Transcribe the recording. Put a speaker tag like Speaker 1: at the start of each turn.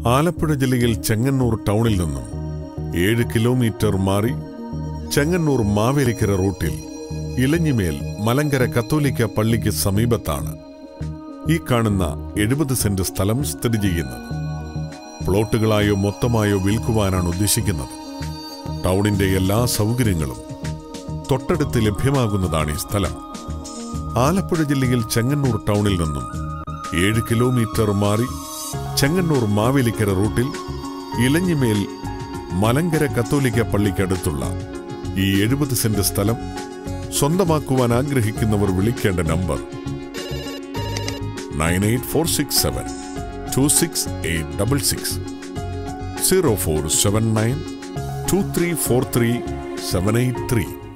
Speaker 1: ആലപ്പുഴ ജില്ലയിൽ ചെങ്ങന്നൂർ ടൗണിൽ നിന്നും ഏഴ് കിലോമീറ്റർ മാറി ചെങ്ങന്നൂർ മാവേലിക്കര റൂട്ടിൽ ഇലഞ്ഞിമേൽ മലങ്കര കത്തോലിക്ക പള്ളിക്ക് സമീപത്താണ് ഈ കാണുന്ന എഴുപത് സെന്റ് സ്ഥലം സ്ഥിതി ചെയ്യുന്നത് പ്ലോട്ടുകളായോ മൊത്തമായോ വിൽക്കുവാനാണ് ഉദ്ദേശിക്കുന്നത് ടൗണിന്റെ എല്ലാ സൗകര്യങ്ങളും തൊട്ടടുത്ത് ലഭ്യമാകുന്നതാണ് ഈ സ്ഥലം ആലപ്പുഴ ജില്ലയിൽ ചെങ്ങന്നൂർ ടൗണിൽ നിന്നും ഏഴ് കിലോമീറ്റർ മാറി ചെങ്ങന്നൂർ മാവേലിക്കര റൂട്ടിൽ ഇലഞ്ഞിമേൽ മലങ്കര കത്തോലിക്ക പള്ളിക്കടുത്തുള്ള ഈ എഴുപത് സെന്റ് സ്ഥലം സ്വന്തമാക്കുവാൻ ആഗ്രഹിക്കുന്നവർ വിളിക്കേണ്ട number nine eight four six seven two six eight double six zero four seven nine two three four three seven eight three